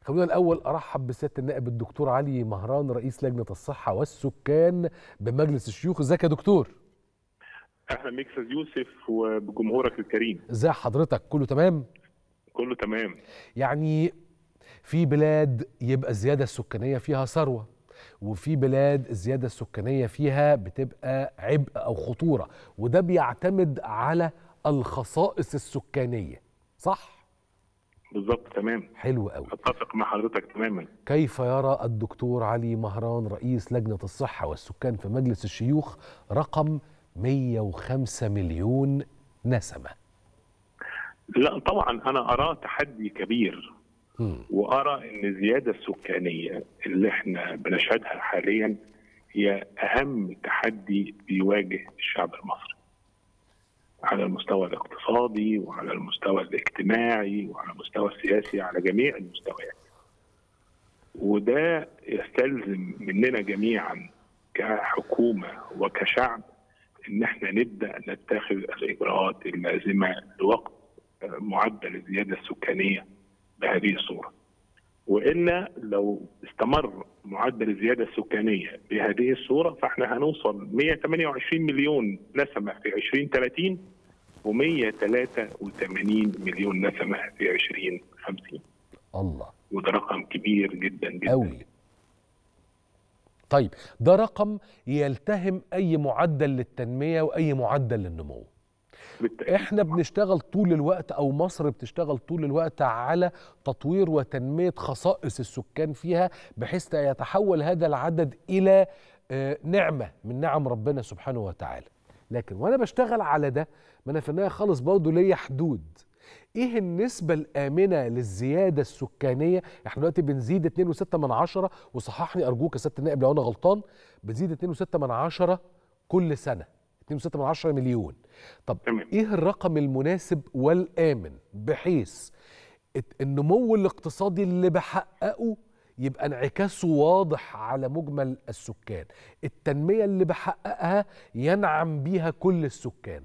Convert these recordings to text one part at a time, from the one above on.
خلونا الاول ارحب بسياده النائب الدكتور علي مهران رئيس لجنه الصحه والسكان بمجلس الشيوخ ازيك يا دكتور اهلا بيك استاذ يوسف وبجمهورك الكريم ازي حضرتك كله تمام كله تمام يعني في بلاد يبقى الزياده السكانيه فيها ثروه وفي بلاد الزياده السكانيه فيها بتبقى عبء او خطوره وده بيعتمد على الخصائص السكانيه صح بالظبط تمام حلو قوي اتفق مع حضرتك تماما كيف يرى الدكتور علي مهران رئيس لجنه الصحه والسكان في مجلس الشيوخ رقم 105 مليون نسمه لا طبعا انا اراه تحدي كبير مم. وارى ان الزياده السكانيه اللي احنا بنشهدها حاليا هي اهم تحدي بيواجه الشعب المصري على المستوى الاقتصادي وعلى المستوى الاجتماعي وعلى المستوى السياسي على جميع المستويات وده يستلزم مننا جميعا كحكومه وكشعب ان احنا نبدا نتخذ الاجراءات اللازمه لوقت معدل الزياده السكانيه بهذه الصوره. والا لو استمر معدل الزياده السكانيه بهذه الصوره فاحنا هنوصل 128 مليون نسمه في 2030 و183 مليون نسمه في 2050 الله وده رقم كبير جدا جدا قوي طيب ده رقم يلتهم اي معدل للتنميه واي معدل للنمو بالتأكيد. احنا بنشتغل طول الوقت او مصر بتشتغل طول الوقت على تطوير وتنميه خصائص السكان فيها بحيث يتحول هذا العدد الى آه، نعمه من نعم ربنا سبحانه وتعالى لكن وانا بشتغل على ده ما انا في النهايه خالص برضه ليا حدود ايه النسبة الآمنة للزيادة السكانية؟ احنا دلوقتي بنزيد 2.6 من عشرة وصححني أرجوك يا سيادة النائب لو أنا غلطان بنزيد 2.6 من عشرة كل سنة 2.6 من عشرة مليون طب تمام. ايه الرقم المناسب والآمن بحيث الت- النمو الاقتصادي اللي بحققه يبقى انعكاسه واضح على مجمل السكان التنمية اللي بحققها ينعم بيها كل السكان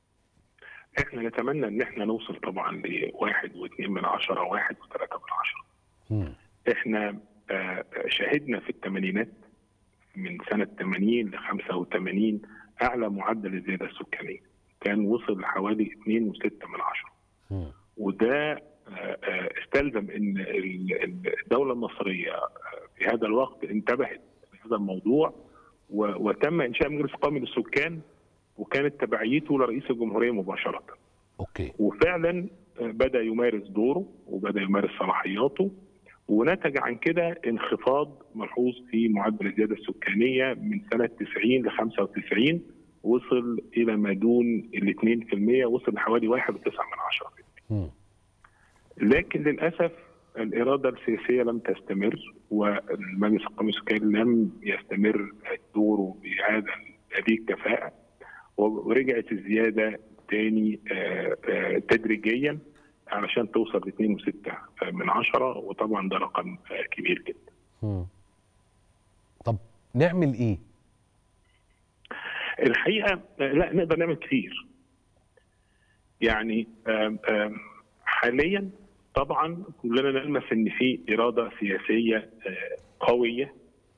احنا نتمنى ان احنا نوصل طبعا لواحد واثنين من عشرة واحد وثلاثة من عشرة مم. احنا آه، شهدنا في الثمانينات من سنة 80 ل 85 أعلى معدل الزيادة السكانية كان وصل لحوالي 2.6 من عشرة مم. وده آه، آه، استلزم ان ال- ال- الدولة المصرية آه، في هذا الوقت انتبهت لهذا الموضوع و- وتم إنشاء مجلس قومي للسكان وكانت تبعيته لرئيس الجمهورية مباشرة اوكي وفعلا بدا يمارس دوره وبدا يمارس صلاحياته ونتج عن كده انخفاض ملحوظ في معدل الزياده السكانيه من سنه 90 ل 95 وصل الى ما دون ال 2% وصل لحوالي 1.9 مم. لكن للاسف الاراده السياسيه لم تستمر والمجلس القومي للسكان لم يستمر دوره بهذا هذه الكفاءه ورجعت الزياده تاني آه، آه، تدريجيا علشان توصل ل 2.6 من عشرة وطبعا ده رقم آه، كبير جدا مم. طب نعمل ايه؟ الحقيقه آه، لا نقدر نعمل كتير يعني آم، آم، حاليا طبعا كلنا نلمس ان في اراده سياسيه آه، قويه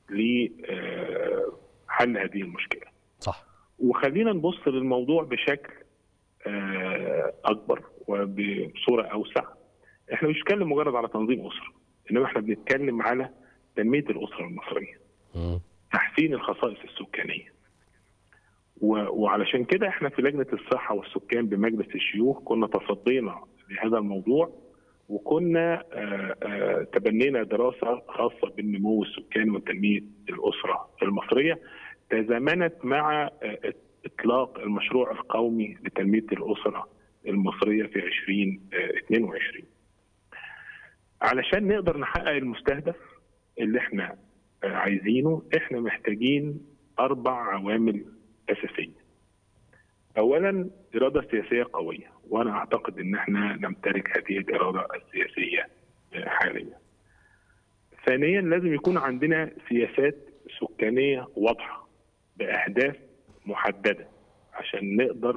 لحل هذه المشكله صح وخلينا نبص للموضوع بشكل آه، اكبر وبصوره اوسع احنا مش بنتكلم مجرد على تنظيم اسره انما احنا بنتكلم على تنميه الاسره المصريه مم. تحسين الخصائص السكانيه و- وعلشان كده احنا في لجنه الصحه والسكان بمجلس الشيوخ كنا تصدينا لهذا الموضوع وكنا آه، آه، تبنينا دراسه خاصه بالنمو السكاني وتنميه الاسره المصريه تزامنت مع آه، اطلاق المشروع القومي لتنميه الاسره المصريه في 2022 علشان نقدر نحقق المستهدف اللي احنا آه، عايزينه احنا محتاجين اربع عوامل اساسيه. اولا اراده سياسيه قويه وانا اعتقد ان احنا نمتلك هذه الاراده السياسيه آه، حاليا. ثانيا لازم يكون عندنا سياسات سكانيه واضحه باهداف محدده عشان نقدر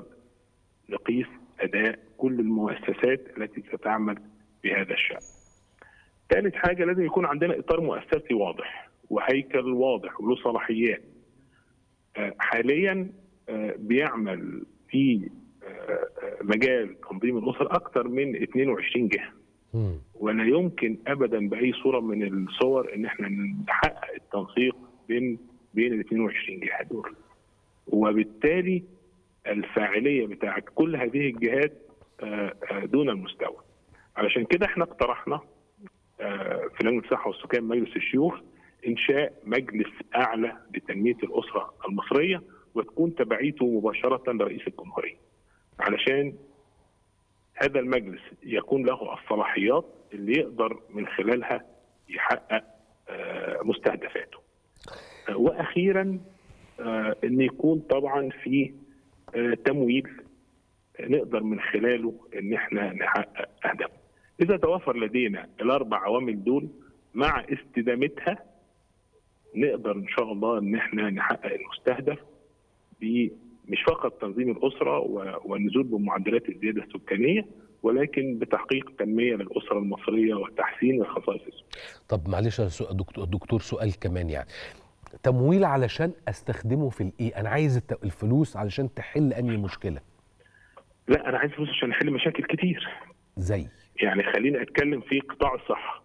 نقيس اداء كل المؤسسات التي ستعمل بهذا الشان. ثالث حاجه لازم يكون عندنا اطار مؤسسي واضح وهيكل واضح وله صلاحيات آه، حاليا آه، بيعمل في آه، آه، مجال تنظيم الاسر اكثر من 22 جهه مم. ولا يمكن ابدا باي صوره من الصور ان احنا نحقق التنسيق بين بين ال 22 جهه دول وبالتالي الفاعليه بتاعت كل هذه الجهات آه، آه، دون المستوى علشان كده احنا اقترحنا آه، في لجنه الصحه والسكان مجلس الشيوخ انشاء مجلس اعلى لتنميه الاسره المصريه وتكون تبعيته مباشره لرئيس الجمهوريه علشان هذا المجلس يكون له الصلاحيات اللي يقدر من خلالها يحقق آه، مستهدفاته آه، واخيرا آه، ان يكون طبعا في آه، تمويل نقدر من خلاله ان احنا نحقق اهدافنا. اذا توفر لدينا الاربع عوامل دول مع استدامتها نقدر ان شاء الله ان احنا نحقق المستهدف ب مش فقط تنظيم الاسره و- والنزول بمعدلات الزياده السكانيه ولكن بتحقيق تنميه للاسره المصريه وتحسين الخصائص السكانيه. طب معلش يا سؤال- دكتور دكتور سؤال كمان يعني تمويل علشان استخدمه في الايه انا عايز الت- الفلوس علشان تحل انهي مشكله لا انا عايز فلوس عشان نحل مشاكل كتير. زي يعني خليني اتكلم في قطاع الصحه.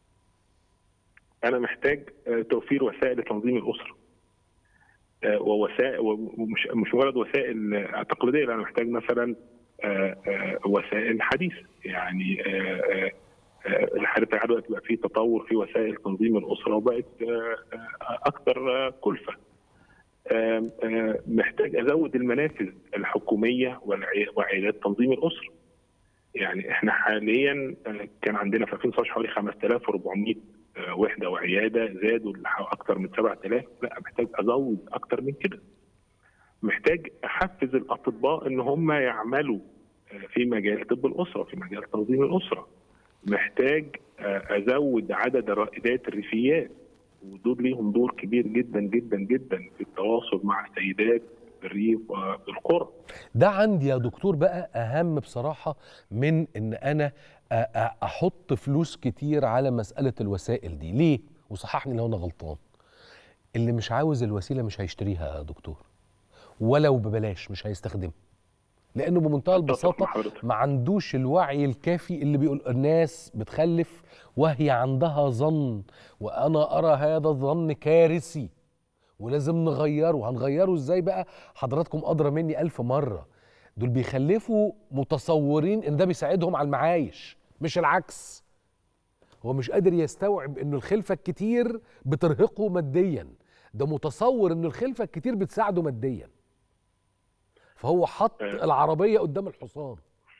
انا محتاج آه، توفير وسائل لتنظيم الاسره. آه، ووسائل ومش مش مجرد وسائل آه، تقليديه لا انا محتاج مثلا آه، آه، وسائل حديثه يعني آه، آه، آه، الحرب دلوقتي بقى في تطور في وسائل تنظيم الاسره وبقت آه، آه، اكثر آه، كلفه. آم، آه، محتاج ازود المنافذ الحكوميه والعي- وعيادات تنظيم الاسره. يعني احنا حاليا آه، كان عندنا في 2019 حوالي 5400 آه، وحده وعياده زادوا اكثر من 7000 لا محتاج ازود اكثر من كده. محتاج احفز الاطباء ان هم يعملوا آه، في مجال طب الاسره في مجال تنظيم الاسره. محتاج آه، ازود عدد رائدات الريفيات ودول ليهم دور كبير جدا جدا جدا في التواصل مع السيدات في الريف وفي القرى. ده عندي يا دكتور بقى اهم بصراحه من ان انا أ- أ- احط فلوس كتير على مساله الوسائل دي ليه وصححني لو انا غلطان اللي مش عاوز الوسيله مش هيشتريها يا دكتور ولو ببلاش مش هيستخدمها لانه بمنتهى أتفق البساطه مع حضرتك. ما عندوش الوعي الكافي اللي بيقول الناس بتخلف وهي عندها ظن وانا ارى هذا الظن كارثي ولازم نغيره هنغيره ازاي بقى حضراتكم ادرى مني الف مره دول بيخلفوا متصورين ان ده بيساعدهم على المعايش مش العكس هو مش قادر يستوعب ان الخلفه الكتير بترهقه ماديا ده متصور ان الخلفه الكتير بتساعده ماديا فهو حط آه. العربيه قدام الحصان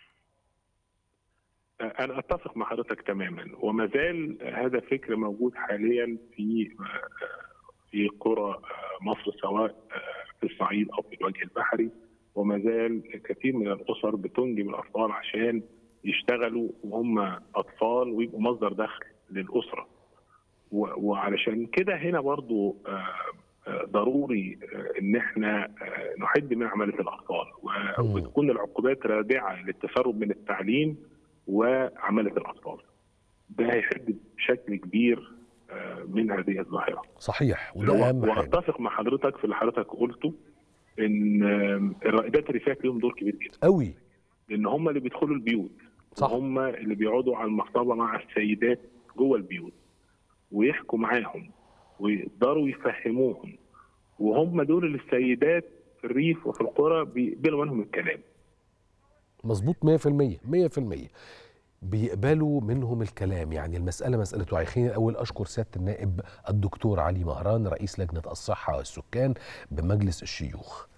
أنا أتفق مع حضرتك تماما وما زال هذا الفكر موجود حاليا في في قرى مصر سواء في الصعيد أو في الوجه البحري وما زال كثير من الأسر بتنجب الأطفال عشان يشتغلوا وهم أطفال ويبقوا مصدر دخل للأسرة و- وعلشان كده هنا برضو آه، آه، ضروري آه، ان احنا آه، نحد من عمليه الاطفال و- مم. وتكون العقوبات رادعه للتسرب من التعليم وعماله الاطفال. ده هيحد بشكل كبير آه، من هذه الظاهره. صحيح وده اهم حاجه واتفق مع حضرتك في اللي حضرتك قلته ان آه، الرائدات الريفيات لهم دور كبير جدا قوي لان هم اللي بيدخلوا البيوت صح. وهم اللي بيقعدوا على المصطبه مع السيدات جوه البيوت ويحكوا معاهم ويقدروا يفهموهم وهم دول اللي السيدات في الريف وفي القرى بيقبلوا منهم الكلام مظبوط 100% 100% بيقبلوا منهم الكلام يعني المسألة مسألة وعي خليني الأول أشكر سيادة النائب الدكتور علي مهران رئيس لجنة الصحة والسكان بمجلس الشيوخ